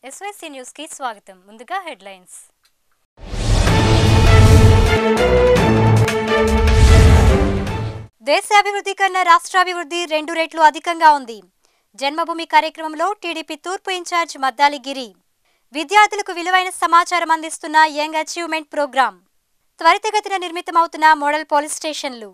SYC news కి స్వాగతం ముందుగా హెడ్లైన్స్ దేశాభివృద్ధి కన్నా రాష్ట్రాభివృద్ధి రెండు రెట్లు అధికంగా ఉంది జన్మభూమి కార్యక్రమంలో టీడీపీ తూర్పు ఇన్ఛార్జ్ మద్దాలి గిరి విద్యార్థులకు విలువైన సమాచారం అందిస్తున్న యంగ్ అచీవ్మెంట్ ప్రోగ్రాం త్వరితగతిన నిర్మితమవుతున్న మోడల్ పోలీస్ స్టేషన్లు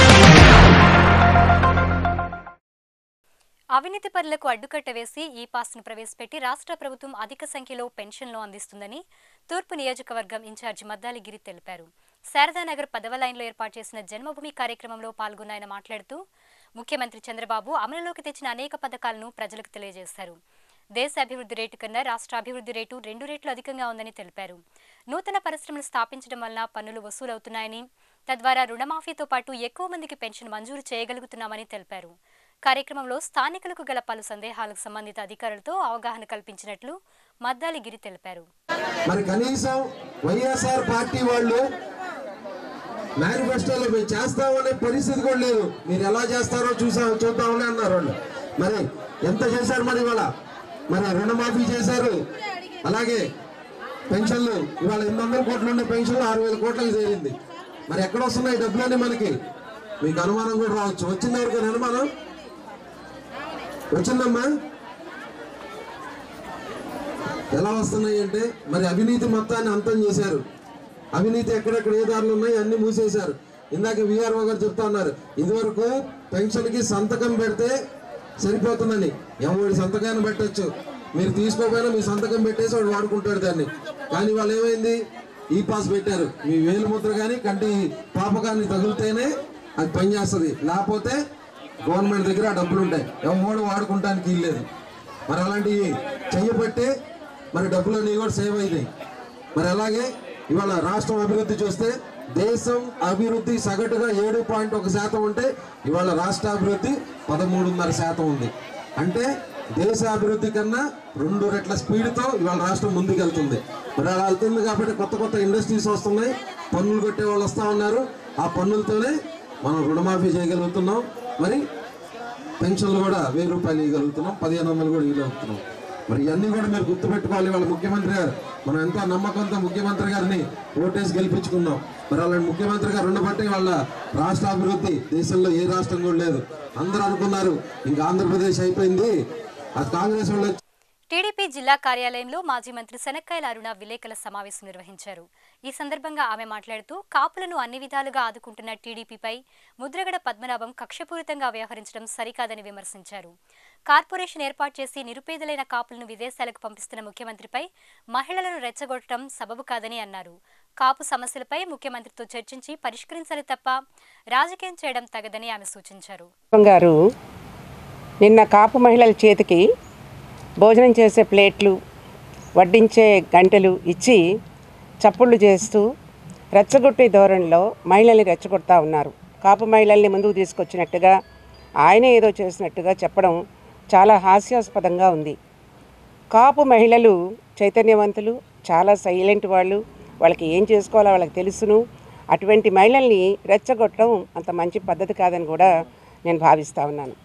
అవినీతి పరులకు అడ్డుకట్ట వేసి ఈ పాస్ను ప్రవేశపెట్టి రాష్ట్ర ప్రభుత్వం అధిక సంఖ్యలో పెన్షన్లు అందిస్తుందని తూర్పు నియోజకవర్గం ఇన్ఛార్జి మద్దాలి గిరి తెలిపారు శారదానగర్ పదవ లైన్లో ఏర్పాటు చేసిన జన్మభూమి కార్యక్రమంలో పాల్గొన్న ఆయన మాట్లాడుతూ ముఖ్యమంత్రి చంద్రబాబు అమలులోకి తెచ్చిన అనేక పథకాలను ప్రజలకు తెలియజేశారు దేశ అభివృద్ధి రేటు కన్నా రాష్ట్ర అభివృద్ధి రేటు రెండు రెట్లు అధికంగా ఉందని తెలిపారు నూతన పరిశ్రమలు స్థాపించడం వలన పన్నులు వసూలవుతున్నాయని తద్వారా రుణమాఫీతో పాటు ఎక్కువ మందికి పెన్షన్ మంజూరు చేయగలుగుతున్నామని తెలిపారు కార్యక్రమంలో స్థానికులకు గల పలు సందేహాలకు సంబంధిత అధికారులతో అవగాహన కల్పించినట్లు మద్దాలి గిరి తెలిపారు మరి కనీసం వైఎస్ఆర్ పార్టీ వాళ్ళు మేనిఫెస్టోలో మేము చేస్తామనే పరిస్థితి కూడా లేదు మీరు ఎలా చేస్తారో చూసా చూద్దామని అన్నారు వాళ్ళు మరి ఎంత చేశారు మరి ఇవాళ మరి రుణమాఫీ చేశారు అలాగే పెన్షన్లు ఇవాళ ఎనిమిది వందల కోట్లు ఉండే పెన్షన్లు ఆరు వేల కోట్లకు చేరింది మరి ఎక్కడ వస్తున్నాయి డబ్బులన్నీ మనకి మీకు అనుమానం కూడా రావచ్చు వచ్చింది ఎవరికైనా అనుమానం వచ్చిందమ్మా ఎలా వస్తున్నాయి అంటే మరి అవినీతి మొత్తాన్ని అంతం చేశారు అవినీతి ఎక్కడెక్కడ ఏ దారులు ఉన్నాయి అన్ని మూసేశారు ఇందాక విఆర్ఓ గారు చెప్తా ఉన్నారు ఇదివరకు పెన్షన్కి సంతకం పెడితే సరిపోతుందని ఎవరి సంతకాన్ని పెట్టొచ్చు మీరు తీసుకోపోయినా మీ సంతకం పెట్టేసి వాడు వాడుకుంటాడు దాన్ని కానీ వాళ్ళు ఏమైంది ఈ పాస్ పెట్టారు మీ వేలు ముద్ర కానీ కంటి పాపకాన్ని తగిలితేనే అది పనిచేస్తుంది లేకపోతే గవర్నమెంట్ దగ్గర ఆ డబ్బులు ఉంటాయి ఎవడు వాడుకుంటానికి ఇల్లేదు మరి అలాంటివి చెయ్యబట్టే మరి డబ్బులు అనేవి కూడా సేవ్ అయినాయి మరి అలాగే ఇవాళ రాష్ట్రం అభివృద్ధి చూస్తే దేశం అభివృద్ధి సగటుగా ఏడు పాయింట్ ఒక శాతం ఉంటే ఇవాళ రాష్ట్ర అభివృద్ధి పదమూడున్నర శాతం ఉంది అంటే దేశ అభివృద్ధి కన్నా రెండు రెట్ల స్పీడ్తో ఇవాళ రాష్ట్రం ముందుకెళ్తుంది మరి అలా వెళ్తుంది కాబట్టి కొత్త కొత్త ఇండస్ట్రీస్ వస్తున్నాయి పన్నులు కొట్టే వాళ్ళు వస్తూ ఉన్నారు ఆ పన్నులతోనే మనం రుణమాఫీ చేయగలుగుతున్నాం మరి పెన్షన్లు కూడా వెయ్యి రూపాయలు ఇవ్వగలుగుతున్నాం పదిహేను వందలు కూడా ఇవ్వగలుగుతున్నాం మరి ఇవన్నీ కూడా మీరు గుర్తుపెట్టుకోవాలి వాళ్ళ ముఖ్యమంత్రి గారు మనం ఎంతో నమ్మకంతో ముఖ్యమంత్రి గారిని ఓటేసి గెలిపించుకున్నాం మరి అలాంటి ముఖ్యమంత్రి గారు ఉండబట్టి వాళ్ళ రాష్ట్ర అభివృద్ధి దేశంలో ఏ రాష్ట్రం కూడా లేదు అందరూ అనుకున్నారు ఇంకా ఆంధ్రప్రదేశ్ అయిపోయింది అది కాంగ్రెస్ వాళ్ళు వచ్చి టీడీపీ జిల్లా కార్యాలయంలో మాజీ మంత్రి శనక్కాయల అరుణ విలేకరుల సమావేశం నిర్వహించారు ఈ సందర్భంగా ఆమె మాట్లాడుతూ కాపులను అన్ని విధాలుగా ఆదుకుంటున్న టీడీపీపై ముద్రగడ పద్మనాభం కక్షపూరితంగా వ్యవహరించడం సరికాదని విమర్శించారు కార్పొరేషన్ ఏర్పాటు చేసి నిరుపేదలైన కాపులను విదేశాలకు పంపిస్తున్న ముఖ్యమంత్రిపై మహిళలను రెచ్చగొట్టడం సబబు కాదని అన్నారు కాపు సమస్యలపై ముఖ్యమంత్రితో చర్చించి పరిష్కరించాలి తప్ప రాజకీయం చేయడం తగదని ఆమె సూచించారు గారు నిన్న కాపు మహిళల చేతికి భోజనం చేసే ప్లేట్లు వడ్డించే గంటలు ఇచ్చి చప్పుళ్ళు చేస్తూ రెచ్చగొట్టే ధోరణిలో మహిళల్ని రెచ్చగొడతా ఉన్నారు కాపు మహిళల్ని ముందుకు తీసుకొచ్చినట్టుగా ఆయనే ఏదో చేసినట్టుగా చెప్పడం చాలా హాస్యాస్పదంగా ఉంది కాపు మహిళలు చైతన్యవంతులు చాలా సైలెంట్ వాళ్ళు వాళ్ళకి ఏం చేసుకోవాలో వాళ్ళకి తెలుసును అటువంటి మహిళల్ని రెచ్చగొట్టడం అంత మంచి పద్ధతి కాదని కూడా నేను భావిస్తూ ఉన్నాను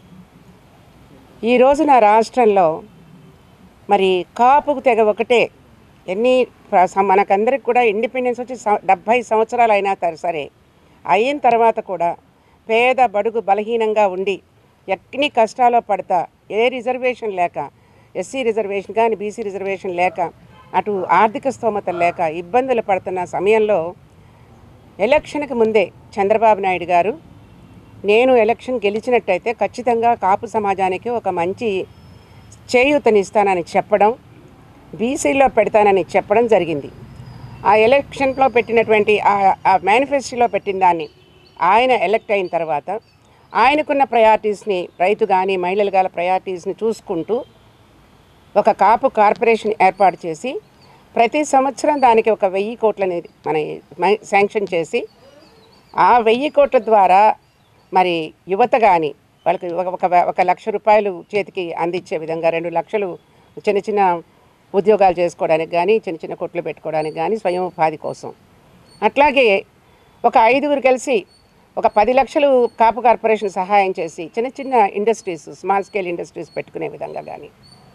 ఈ రోజున రాష్ట్రంలో మరి కాపుకు తెగ ఒకటే ఎన్ని ప్ర- స- మనకందరికి కూడా ఇండిపెండెన్స్ వచ్చి స- డెబ్భై సంవత్సరాలు అయినా తర- సరే అయిన తర్వాత కూడా పేద బడుగు బలహీనంగా ఉండి ఎన్ని కష్టాల్లో పడతా ఏ రిజర్వేషన్ లేక ఎస్సీ రిజర్వేషన్ కానీ బీసీ రిజర్వేషన్ లేక అటు ఆర్థిక స్తోమత లేక ఇబ్బందులు పడుతున్న సమయంలో ఎలక్షన్కి ముందే చంద్రబాబు నాయుడు గారు నేను ఎలక్షన్ గెలిచినట్టయితే ఖచ్చితంగా కాపు సమాజానికి ఒక మంచి చేయూతనిస్తానని చెప్పడం బీసీలో పెడతానని చెప్పడం జరిగింది ఆ ఎలక్షన్లో పెట్టినటువంటి ఆ- ఆ మేనిఫెస్టోలో పెట్టిన దాన్ని ఆయన ఎలక్ట్ అయిన తర్వాత ఆయనకున్న ప్రయారిటీస్ని రైతు కానీ మహిళలు గల ప్రయారిటీస్ని చూసుకుంటూ ఒక కాపు కార్పొరేషన్ ఏర్పాటు చేసి ప్రతి సంవత్సరం దానికి ఒక వెయ్యి కోట్లని మన మ- శాంక్షన్ చేసి ఆ వెయ్యి కోట్ల ద్వారా మరి యువత కానీ వాళ్ళకి ఒక ఒక ఒక లక్ష రూపాయలు చేతికి అందించే విధంగా రెండు లక్షలు చిన్న చిన్న ఉద్యోగాలు చేసుకోవడానికి కానీ చిన్న చిన్న కొట్లు పెట్టుకోవడానికి కానీ స్వయం ఉపాధి కోసం అట్లాగే ఒక ఐదుగురు కలిసి ఒక పది లక్షలు కాపు కార్పొరేషన్ సహాయం చేసి చిన్న చిన్న ఇండస్ట్రీస్ స్మాల్ స్కేల్ ఇండస్ట్రీస్ పెట్టుకునే విధంగా కానీ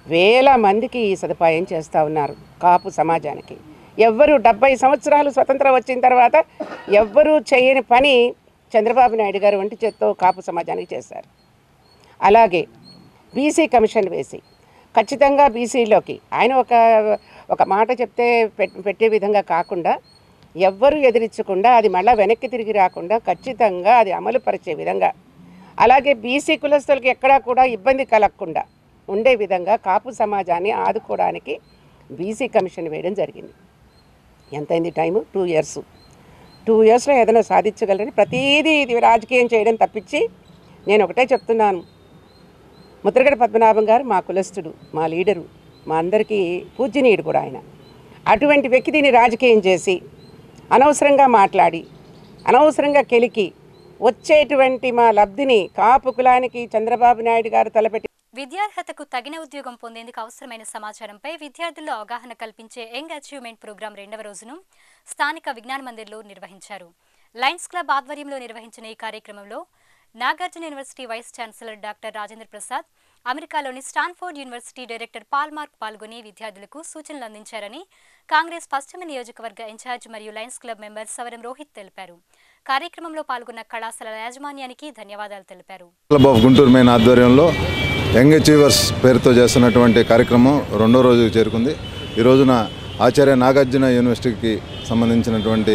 వేల మందికి ఈ సదుపాయం చేస్తూ ఉన్నారు కాపు సమాజానికి ఎవ్వరు డెబ్బై సంవత్సరాలు స్వతంత్రం వచ్చిన తర్వాత ఎవ్వరూ చేయని పని చంద్రబాబు నాయుడు గారు వంటి చేత్తో కాపు సమాజానికి చేశారు అలాగే బీసీ కమిషన్ వేసి ఖచ్చితంగా బీసీలోకి ఆయన ఒక ఒక మాట చెప్తే పెట్- పెట్టే విధంగా కాకుండా ఎవ్వరూ ఎదిరించకుండా అది మళ్ళీ వెనక్కి తిరిగి రాకుండా ఖచ్చితంగా అది అమలు పరిచే విధంగా అలాగే బీసీ కులస్తులకి ఎక్కడా కూడా ఇబ్బంది కలగకుండా ఉండే విధంగా కాపు సమాజాన్ని ఆదుకోవడానికి బీసీ కమిషన్ వేయడం జరిగింది ఎంతైంది టైము టూ ఇయర్స్ టూ ఇయర్స్లో ఏదైనా సాధించగలరని ప్రతీదీ ఇది రాజకీయం చేయడం తప్పించి నేను ఒకటే చెప్తున్నాను ముద్రగడ పద్మనాభం గారు మా కులస్తుడు మా లీడరు మా అందరికీ పూజ్యనీయుడు కూడా ఆయన అటువంటి వ్యక్తి దీన్ని రాజకీయం చేసి అనవసరంగా మాట్లాడి అనవసరంగా కెలికి వచ్చేటువంటి మా లబ్ధిని కాపు కులానికి చంద్రబాబు నాయుడు గారు తలపెట్టి విద్యార్హతకు తగిన ఉద్యోగం పొందేందుకు అవసరమైన సమాచారంపై విద్యార్థుల్లో అవగాహన కల్పించే యంగ్ అచీవ్మెంట్ ప్రోగ్రాం రెండవ రోజును స్థానిక విజ్ఞాన మందిర్లో నిర్వహించారు లయన్స్ క్లబ్ ఆధ్వర్యంలో నిర్వహించిన ఈ కార్యక్రమంలో Nagarjuna university vice chancellor doctor Rajendra Prasad అమెరికాలోని Stanford university director Paul Mark పాల్గొని విద్యార్థులకు సూచనలు అందించారని కాంగ్రెస్ పశ్చిమ నియోజకవర్గ ఇన్ఛార్జ్ మరియు లయన్స్ క్లబ్ మెంబర్ సవరం రోహిత్ తెలిపారు కార్యక్రమంలో పాల్గొన్న కళాశాల యాజమాన్యానికి ధన్యవాదాలు తెలిపారు క్లబ్ ఆఫ్ గుంటూరు మెయిన్ ఆధ్వర్యంలో యంగ్ అచీవర్స్ పేరుతో చేస్తున్నటువంటి కార్యక్రమం రెండో రోజుకు చేరుకుంది ఈ రోజున ఆచార్య నాగార్జున యూనివర్సిటీకి సంబంధించినటువంటి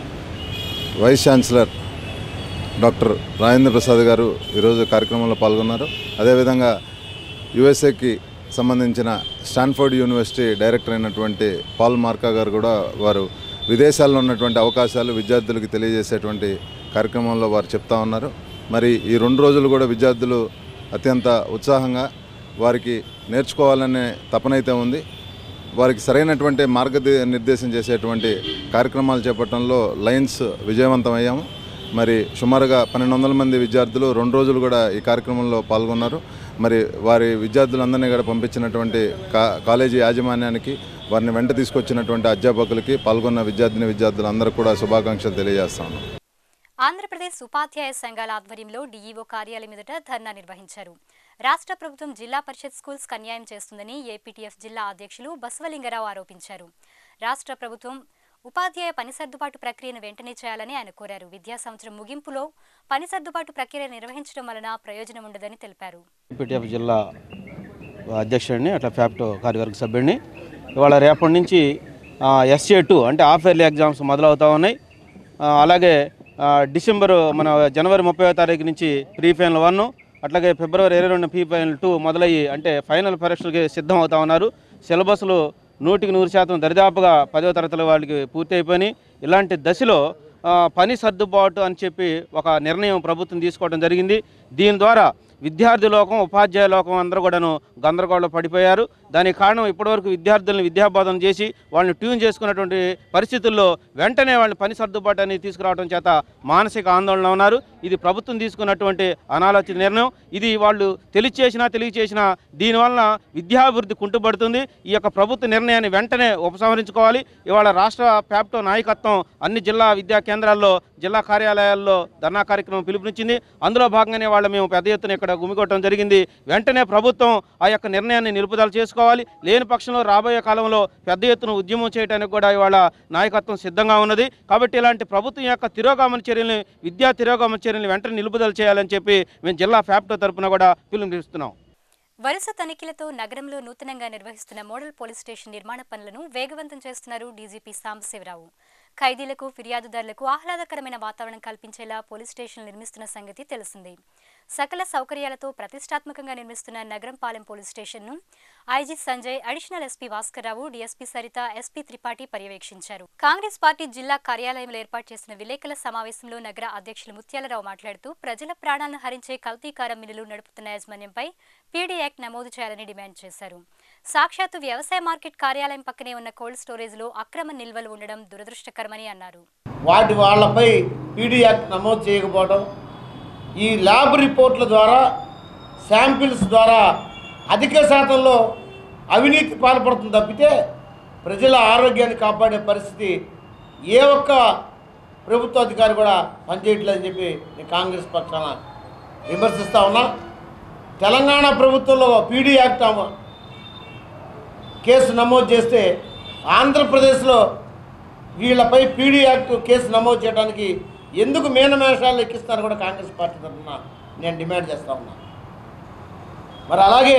vice chancellor doctor Rajendra Prasad garu ఈరోజు కార్యక్రమంలో పాల్గొన్నారు అదేవిధంగా యుఎస్ఏకి సంబంధించిన స్టాన్ఫోర్డ్ యూనివర్సిటీ డైరెక్టర్ అయినటువంటి పాల్ మార్కా గారు కూడా వారు విదేశాల్లో ఉన్నటువంటి అవకాశాలు విద్యార్థులకు తెలియజేసేటువంటి కార్యక్రమంలో వారు చెప్తా ఉన్నారు మరి ఈ రెండు రోజులు కూడా విద్యార్థులు అత్యంత ఉత్సాహంగా వారికి నేర్చుకోవాలనే తపనైతే ఉంది వారికి సరైనటువంటి మార్గ నిర్దేశం చేసేటువంటి కార్యక్రమాలు చేపట్టడంలో లయన్స్ విజయవంతమయ్యాము మరి సుమారుగా పన్నెండు వందల మంది విద్యార్థులు రెండు రోజులు కూడా ఈ కార్యక్రమంలో పాల్గొన్నారు మరి వారి విద్యార్థులందరినీ కూడా పంపించినటువంటి కా కాలేజీ యాజమాన్యానికి వారిని వెంట తీసుకొచ్చినటువంటి అధ్యాపకులకి పాల్గొన్న విద్యార్థిని విద్యార్థులందరూ కూడా శుభాకాంక్షలు తెలియజేస్తాను ఆంధ్రప్రదేశ్ ఉపాధ్యాయ సంఘాల ఆధ్వర్యంలో డీఈఓ కార్యాలయం ఎదుట ధర్నా నిర్వహించారు రాష్ట్ర ప్రభుత్వం జిల్లా పరిషత్ స్కూల్స్ అన్యాయం చేస్తుందని ఏపీటీఎఫ్ జిల్లా అధ్యక్షులు బసవలింగరావు ఆరోపించారు రాష్ట్ర ప్రభుత్వం ఉపాధ్యాయ పని సర్దుబాటు ప్రక్రియను వెంటనే చేయాలని ఆయన కోరారు విద్యా సంవత్సరం ముగింపులో పని సర్దుబాటు ప్రక్రియ నిర్వహించడం వలన ప్రయోజనం ఉండదని తెలిపారు పీటీఎఫ్ జిల్లా అధ్యక్షుడిని అట్లా ఫ్యాప్టో కార్యవర్గ సభ్యుడిని ఇవాళ రేపటి నుంచి ఎస్ఏ టూ అంటే హాఫ్ ఇయర్లీ ఎగ్జామ్స్ మొదలవుతూ ఉన్నాయి ఆ, అలాగే ఆ, డిసెంబర్ మన జనవరి ముప్పై తారీఖు నుంచి ప్రీ ఫైనల్ వన్ అట్లాగే ఫిబ్రవరి ఇరవై రెండు ప్రీ ఫైనల్ టూ మొదలయ్యి అంటే ఫైనల్ పరీక్షలకి సిద్ధం అవుతా ఉన్నారు సిలబస్లు నూటికి నూరు శాతం దరిదాపుగా పదవ తరగతుల వాళ్ళకి పూర్తి అయిపోయినాయి ఇలాంటి దశలో ఆ, పని సర్దుబాటు అని చెప్పి ఒక నిర్ణయం ప్రభుత్వం తీసుకోవడం జరిగింది దీని ద్వారా విద్యార్థి లోకం ఉపాధ్యాయ లోకం అందరూ కూడాను గందరగోళం పడిపోయారు దానికి కారణం ఇప్పటివరకు విద్యార్థులను విద్యాబోధన చేసి వాళ్ళని ట్యూన్ చేసుకున్నటువంటి పరిస్థితుల్లో వెంటనే వాళ్ళని పని సర్దుబాటు అనేది తీసుకురావడం చేత మానసిక ఆందోళన ఉన్నారు ఇది ప్రభుత్వం తీసుకున్నటువంటి అనాలోచిత నిర్ణయం ఇది వాళ్ళు తెలియచేసినా తెలియచేసినా దీనివలన విద్యాభివృద్ధి కుంటుపడుతుంది ఈ యొక్క ప్రభుత్వ నిర్ణయాన్ని వెంటనే ఉపసంహరించుకోవాలి ఇవాళ రాష్ట్ర ప్యాప్టో నాయకత్వం అన్ని జిల్లా విద్యా కేంద్రాల్లో జిల్లా కార్యాలయాల్లో ధర్నా కార్యక్రమం పిలుపునిచ్చింది అందులో భాగంగానే వాళ్ళ మేము పెద్ద ఎత్తున ఇక్కడ గుమికొట్టడం జరిగింది వెంటనే ప్రభుత్వం ఆ యొక్క నిర్ణయాన్ని నిలుపుదల చేసుకోవాలి లేని పక్షంలో రాబోయే కాలంలో పెద్ద ఎత్తున ఉద్యమం చేయడానికి కూడా ఇవాళ నాయకత్వం సిద్ధంగా ఉన్నది కాబట్టి ఇలాంటి ప్రభుత్వం యొక్క తిరోగమన చర్యల్ని విద్యా తిరోగమన చర్యల్ని వెంటనే నిలుపుదల చేయాలని చెప్పి మేము జిల్లా ఫ్యాప్టో తరపున కూడా పిలుపునిస్తున్నాం వరుస తనిఖీలతో నగరంలో నూతనంగా నిర్వహిస్తున్న మోడల్ పోలీస్ స్టేషన్ నిర్మాణ పనులను వేగవంతం చేస్తున్నారు డీజీపీ సాంబశివరావు ఖైదీలకు ఫిర్యాదుదారులకు ఆహ్లాదకరమైన వాతావరణం కల్పించేలా పోలీస్ స్టేషన్లు నిర్మిస్తున్న సంగతి తెలిసిందే సకల సౌకర్యాలతో ప్రతిష్టాత్మకంగా నిర్మిస్తున్న నగరం పాలెం పోలీస్ స్టేషన్ను IG Sanjay additional SP Bhaskarrao DSP Saritha SP Tripathi పర్యవేక్షించారు కాంగ్రెస్ పార్టీ జిల్లా కార్యాలయంలో ఏర్పాటు చేసిన విలేకరుల సమావేశంలో నగర అధ్యక్షులు ముత్యాలరావు మాట్లాడుతూ ప్రజల ప్రాణాలను హరించే కల్తీకారం మిల్లులు నడుపుతున్న యాజమాన్యంపై పీడీ యాక్ట్ నమోదు చేయాలని డిమాండ్ చేశారు సాక్షాత్తు వ్యవసాయ మార్కెట్ కార్యాలయం పక్కనే ఉన్న కోల్డ్ స్టోరేజ్లో అక్రమ నిల్వలు ఉండడం దురదృష్టకరమని అన్నారు వాటి వాళ్ళపై పీడీ యాక్ట్ నమోదు చేయకపోవడం ఈ ల్యాబ్ రిపోర్ట్ల ద్వారా శాంపిల్స్ ద్వారా అధిక శాతంలో అవినీతి పాల్పడుతుంది తప్పితే ప్రజల ఆరోగ్యాన్ని కాపాడే పరిస్థితి ఏ ఒక్క ప్రభుత్వ అధికారి కూడా పనిచేయట్లేదని చెప్పి నేను కాంగ్రెస్ పక్షాన విమర్శిస్తా ఉన్నా తెలంగాణ ప్రభుత్వంలో పీడీ యాక్ట్ అమ- కేసు నమోదు చేస్తే ఆంధ్రప్రదేశ్లో వీళ్ళపై పీడీ యాక్ట్ కేసు నమోదు చేయడానికి ఎందుకు మేనమేషాలు ఎక్కిస్తారు కూడా కాంగ్రెస్ పార్టీ తరఫున నేను డిమాండ్ చేస్తా ఉన్నా మరి అలాగే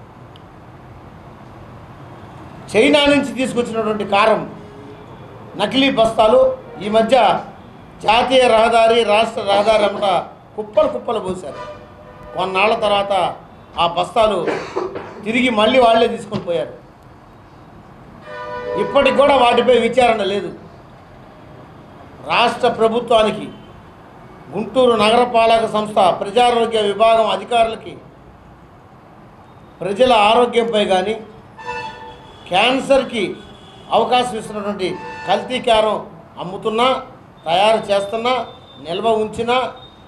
చైనా నుంచి తీసుకొచ్చినటువంటి కారం నకిలీ బస్తాలు ఈ మధ్య జాతీయ రహదారి రాష్ట్ర రహదారి అమ్మట కుప్పలు కుప్పలు పోశారు కొన్నాళ్ళ తర్వాత ఆ బస్తాలు తిరిగి మళ్ళీ వాళ్ళే తీసుకొని పోయారు ఇప్పటికి కూడా వాటిపై విచారణ లేదు రాష్ట్ర ప్రభుత్వానికి గుంటూరు నగరపాలక సంస్థ ప్రజారోగ్య విభాగం అధికారులకి ప్రజల ఆరోగ్యంపై కానీ క్యాన్సర్కి అవకాశం ఇస్తున్నటువంటి కల్తీ కారం అమ్ముతున్నా తయారు చేస్తున్నా నిల్వ ఉంచినా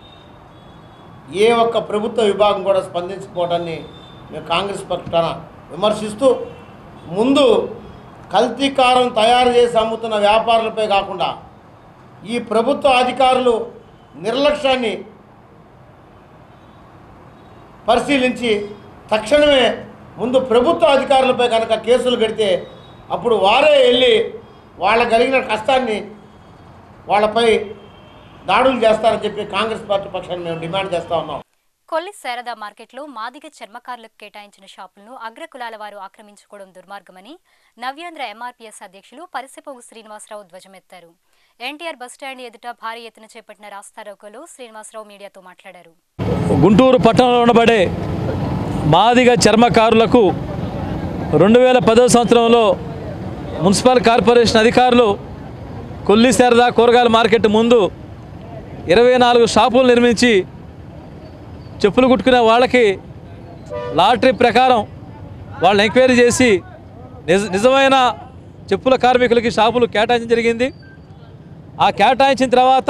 ఏ ఒక్క ప్రభుత్వ విభాగం కూడా స్పందించకపోవడాన్ని మేము కాంగ్రెస్ పక్షాన విమర్శిస్తూ ముందు కల్తీ కారం తయారు చేసి అమ్ముతున్న వ్యాపారులపై కాకుండా ఈ ప్రభుత్వ అధికారులు నిర్లక్ష్యాన్ని పరిశీలించి తక్షణమే ముందు ప్రభుత్వ అధికారులపై కనుక కేసులు కడితే అప్పుడు వారే వెళ్ళి వాళ్ళ కలిగిన కష్టాన్ని వాళ్ళపై దాడులు చేస్తారని చెప్పి కాంగ్రెస్ పార్టీ పక్షాన్ని మేము డిమాండ్ చేస్తూ ఉన్నాం కొల్లి శారదా మార్కెట్లో మాదిగ చర్మకారులకు కేటాయించిన షాపులను అగ్రకులాల వారు ఆక్రమించుకోవడం దుర్మార్గమని నవ్యాంధ్ర ఎంఆర్పీఎస్ అధ్యక్షులు పరిసిపోగు శ్రీనివాసరావు ధ్వజమెత్తారు ఎన్టీఆర్ బస్టాండ్ ఎదుట భారీ ఎత్తున చేపట్టిన రాస్తారోకోలో శ్రీనివాసరావు మీడియాతో మాట్లాడారు గుంటూరు పట్టణంలో ఉండబడే మాదిగ చర్మకారులకు రెండు వేల పదో సంవత్సరంలో మున్సిపల్ కార్పొరేషన్ అధికారులు కొల్లి శారదా కూరగాయల మార్కెట్ ముందు ఇరవై నాలుగు షాపులు నిర్మించి చెప్పులు కుట్టుకునే వాళ్ళకి లాటరీ ప్రకారం వాళ్ళని ఎంక్వైరీ చేసి నిజ నిజమైన చెప్పుల కార్మికులకి షాపులు కేటాయించడం జరిగింది ఆ కేటాయించిన తర్వాత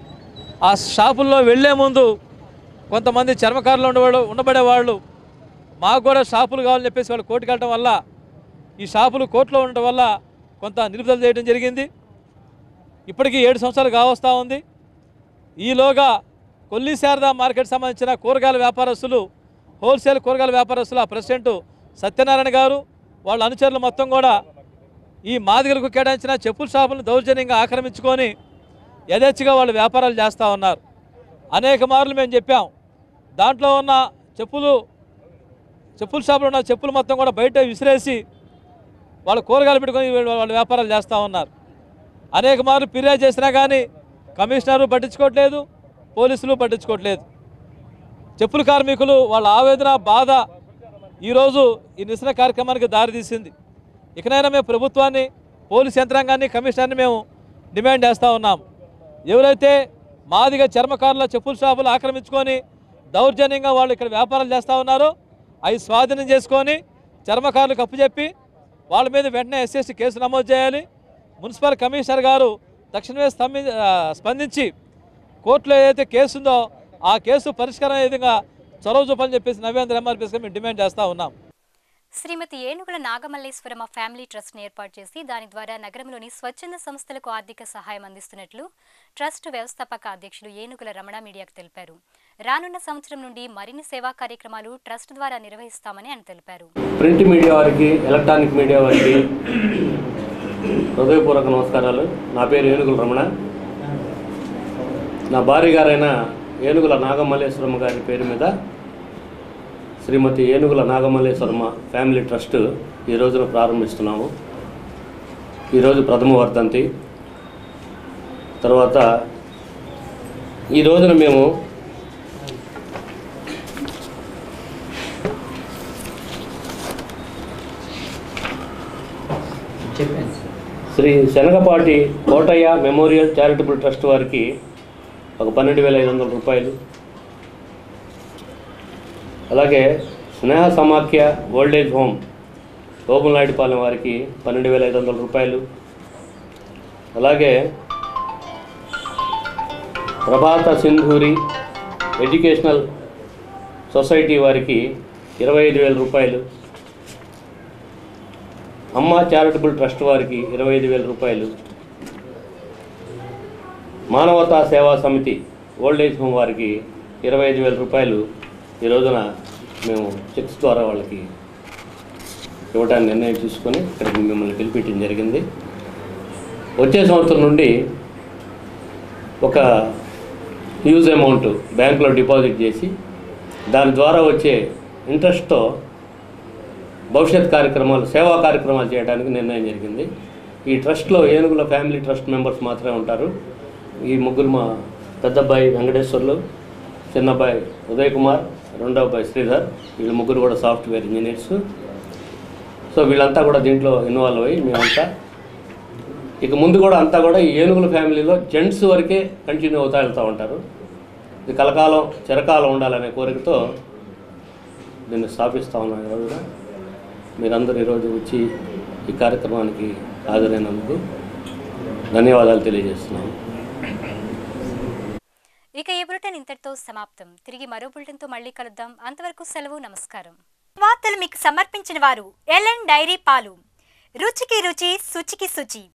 ఆ షాపుల్లో వెళ్ళే ముందు కొంతమంది చర్మకారులు ఉండేవాళ్ళు ఉండబడే వాళ్ళు మాకు కూడా షాపులు కావాలని చెప్పేసి వాళ్ళు కోర్టుకు వెళ్ళడం వల్ల ఈ షాపులు కోర్టులో ఉండటం వల్ల కొంత నిలుపుదల చేయడం జరిగింది ఇప్పటికీ ఏడు సంవత్సరాలు కావస్తూ ఉంది ఈలోగా కొల్లి శారదా మార్కెట్ సంబంధించిన కూరగాయల వ్యాపారస్తులు హోల్సేల్ కూరగాయల వ్యాపారస్తుల ప్రెసిడెంట్ సత్యనారాయణ గారు వాళ్ళ అనుచరులు మొత్తం కూడా ఈ మాదిగలకు కేటాయించిన చెప్పుల షాపులను దౌర్జన్యంగా ఆక్రమించుకొని యథేచ్ఛగా వాళ్ళు వ్యాపారాలు చేస్తూ ఉన్నారు అనేక మార్లు మేము చెప్పాం దాంట్లో ఉన్న చెప్పులు చెప్పుల షాపులో ఉన్న చెప్పులు మొత్తం కూడా బయట విసిరేసి వాళ్ళు కూరగాయలు పెట్టుకొని వీళ్ళు- వాళ్ళు వ్యాపారాలు చేస్తూ ఉన్నారు అనేక మార్లు ఫిర్యాదు చేసినా కానీ కమిషనరు పట్టించుకోవట్లేదు పోలీసులు పట్టించుకోవట్లేదు చెప్పుల కార్మికులు వాళ్ళ ఆవేదన బాధ ఈరోజు ఈ నిరసన కార్యక్రమానికి దారితీసింది ఇకనైనా మేము ప్రభుత్వాన్ని పోలీస్ యంత్రాంగాన్ని కమిషనర్ని మేము డిమాండ్ చేస్తూ ఉన్నాం ఎవరైతే మాదిగా చర్మకారుల చెప్పుల షాపులు ఆక్రమించుకొని దౌర్జన్యంగా వాళ్ళు ఇక్కడ వ్యాపారాలు చేస్తూ ఉన్నారో అవి స్వాధీనం చేసుకొని చర్మకారులకు అప్పుచెప్పి వాళ్ళ మీద వెంటనే ఎస్ఎస్టీ కేసు నమోదు చేయాలి మున్సిపల్ కమిషనర్ గారు తక్షణమే స్తంభి ఆ, స్పందించి కోర్టులో ఏదైతే కేసు ఉందో ఆ కేసు పరిష్కారం అయ్యే విధంగా చొరవ చూపాలని చెప్పేసి నవేంద్ర ఎంఆర్పీఎస్గా మేము డిమాండ్ చేస్తూ ఉన్నాం శ్రీమతి ఏనుగుల నాగమల్లేశ్వరమ్మ ఫ్యామిలీ ట్రస్ట్ని ఏర్పాటు చేసి దాని ద్వారా నగరంలోని స్వచ్ఛంద సంస్థలకు ఆర్థిక సహాయం అందిస్తున్నట్లు ట్రస్ట్ వ్యవస్థాపక అధ్యక్షులు ఏనుగుల రమణ మీడియాకు తెలిపారు రానున్న సంవత్సరం నుండి మరిన్ని సేవా కార్యక్రమాలు ట్రస్ట్ ద్వారా నిర్వహిస్తామని ఆయన తెలిపారు ప్రింట్ మీడియా వారికి ఎలక్ట్రానిక్ మీడియా వారికి హృదయపూర్వక నమస్కారాలు నా పేరు ఏనుగుల రమణ నా భార్య గారైన ఏనుగుల నాగమల్లేశ్వరమ్మ గారి పేరు మీద శ్రీమతి ఏనుగుల నాగమల్లేశ్వరమ్మ ఫ్యామిలీ ట్రస్ట్ ఈ రోజున ప్రారంభిస్తున్నాము ఈరోజు ప్రథమ వర్ధంతి తర్వాత ఈ రోజున మేము Shri Shanagapati Kotaiah memorial charitable trust వారికి ఒక పన్నెండు వేల ఐదు వందల రూపాయలు అలాగే స్నేహ సమాఖ్య ఓల్డేజ్ హోమ్ ఓబులనాయుడుపాలెం వారికి పన్నెండు వేల ఐదు వందల రూపాయలు అలాగే ప్రభాత సింధూరి ఎడ్యుకేషనల్ సొసైటీ వారికి ఇరవై ఐదు వేల రూపాయలు అమ్మ చారిటబుల్ ట్రస్ట్ వారికి ఇరవై ఐదు వేల రూపాయలు మానవతా సేవా సమితి ఓల్డ్ ఏజ్ హోమ్ వారికి ఇరవై ఐదు వేల రూపాయలు ఈ రోజున మేము చెక్స్ ద్వారా వాళ్ళకి ఇవ్వడానికి నిర్ణయం తీసుకొని ఇక్కడికి మిమ్మల్ని పిలిపించడం జరిగింది వచ్చే సంవత్సరం నుండి ఒక హ్యూజ్ అమౌంట్ బ్యాంకులో డిపాజిట్ చేసి దాని ద్వారా వచ్చే ఇంట్రెస్ట్తో భవిష్యత్ కార్యక్రమాలు సేవా కార్యక్రమాలు చేయడానికి నిర్ణయం జరిగింది ఈ ట్రస్ట్లో ఏనుగుల ఫ్యామిలీ ట్రస్ట్ మెంబర్స్ మాత్రమే ఉంటారు ఈ ముగ్గురు మా పెద్ద అబ్బాయి వెంకటేశ్వర్లు చిన్న అబ్బాయి ఉదయ్ కుమార్ రెండో అబ్బాయి శ్రీధర్ వీళ్ళు ముగ్గురు కూడా సాఫ్ట్వేర్ ఇంజనీర్స్ సో వీళ్ళంతా కూడా దీంట్లో ఇన్వాల్వ్ అయ్యి మేమంతా ఇక ముందు కూడా అంతా కూడా ఈ ఏనుగుల ఫ్యామిలీలో జెంట్స్ వరకే కంటిన్యూ అవుతా వెళ్తూ ఉంటారు ఇది కలకాలం చిరకాలం ఉండాలనే కోరికతో దీన్ని స్థాపిస్తా ఉన్నాం ఈరోజున మీరందరూ ఈరోజు వచ్చి ఈ కార్యక్రమానికి హాజరైనందుకు ధన్యవాదాలు తెలియజేస్తున్నాను ఇక ఈ బులెటిన్ ఇంతటితో సమాప్తం తిరిగి మరో బులెటిన్తో మళ్ళీ కలుద్దాం అంతవరకు సెలవు నమస్కారం వార్తలు మీకు సమర్పించిన వారు ఎల్ఎన్ డైరీ పాలు రుచికి రుచి శుచికి శుచి